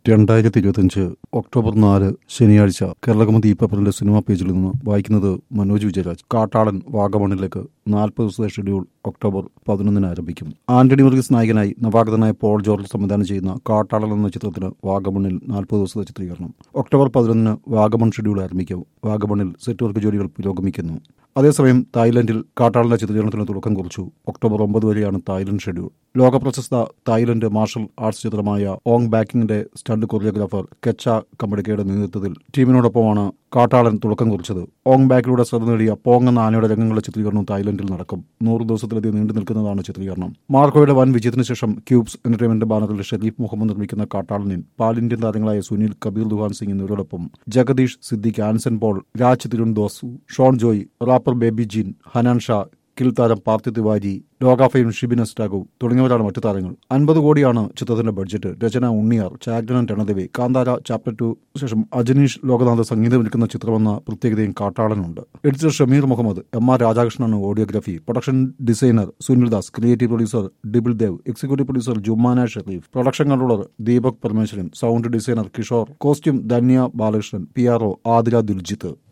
രണ്ടായിരത്തി ഇരുപത്തിയഞ്ച് ഒക്ടോബർ നാല് ശനിയാഴ്ച കേരളകമതി ഈ പേപ്പറിന്റെ സിനിമാ പേജിൽ നിന്ന് വായിക്കുന്നത് മനോജ് വിജയരാജ് കാട്ടാളൻ വാഗമണിലേക്ക് നാൽപ്പത് ദിവസത്തെ ഷെഡ്യൂൾ ഒക്ടോബർ പതിനൊന്നിന് ആരംഭിക്കും ആന്റണി വർഗീസ് നായകനായി നവാഗതനായ പോൾ ജോർജ് സംവിധാനം ചെയ്യുന്ന കാട്ടാളൻ എന്ന ചിത്രത്തിന് വാഗമണിൽ നാൽപ്പത് ദിവസത്തെ ചിത്രീകരണം ഒക്ടോബർ പതിനൊന്നിന് വാഗമൺ ഷെഡ്യൂൾ ആരംഭിക്കും വാഗമണിൽ സെറ്റ് വർക്ക് ജോലികൾ പുരോഗമിക്കുന്നു അതേസമയം തായ്ലൻഡിൽ കാട്ടാളന്റെ ചിത്രീകരണത്തിന് തുടക്കം കുറിച്ചു ഒക്ടോബർ ഒമ്പത് വരെയാണ് തായ്ലൻഡ് ഷെഡ്യൂൾ ലോക പ്രശസ്ത തായ്ലൻഡ് മാർഷൽ ആർട്സ് ചിത്രമായ ഓങ് ബാക്കിങ്ങിന്റെ സ്റ്റണ്ട് കൊറിയോഗ്രാഫർ കെച്ച കമ്പടിക്കയുടെ നേതൃത്വത്തിൽ ടീമിനോടൊപ്പമാണ് കാട്ടാളൻ തുടക്കം കുറിച്ചത് ഓങ് ബാക്കിലൂടെ ശ്രദ്ധ നേടിയ പോങ് എന്ന ആനയുടെ രംഗങ്ങളുടെ ചിത്രീകരണം തായ്ലൻഡിൽ നടക്കും നൂറ് ദിവസത്തിലധികം നീണ്ടു നിൽക്കുന്നതാണ് ചിത്രീകരണം മാർക്കോയുടെ വൻ വിജയത്തിന് ശേഷം ക്യൂബ്സ് എന്റർടൈൻമെന്റ് ബാനറിൽ ഷെരീഫ് മുഹമ്മദ് നിർമ്മിക്കുന്ന കാട്ടാളനിൽ പാൽ ഇന്ത്യൻ താരങ്ങളായ സുനിൽ കബീർ ദുഹാൻ സിംഗ് എന്നിവരോടൊപ്പം Jagadish Siddique Anson Paul Raj Thirandasu Shone Joy rapper Baby Jean Hanan Shah Kill താരം പാർത്ഥി തിവാരി ലോകാഫയും ഷിബിൻ എസ്റ്റാഗു തുടങ്ങിയവരാണ് മറ്റു താരങ്ങൾ അൻപത് കോടിയാണ് ചിത്രത്തിന്റെ ബഡ്ജറ്റ് രചന ഉണ്ണിയാർ ചാഗ്രൻ രണദേവി കാന്താര ചാപ്റ്റർ ടു ശേഷം അജനീഷ് ലോകനാഥ് സംഗീതം ഒരുക്കുന്ന ചിത്രമെന്ന പ്രത്യേകതയും കാട്ടാളനുണ്ട് editor Shameer Muhammad M R രാധാകൃഷ്ണനാണ് audiography production designer Sunil Das creative producer ഡിബിൾ Dev executive producer Jumana Sherif production controller Deepak Parameswaran sound designer Kishore costume Dhanya Balakrishnan P R O Athira ദുൽജിത്ത്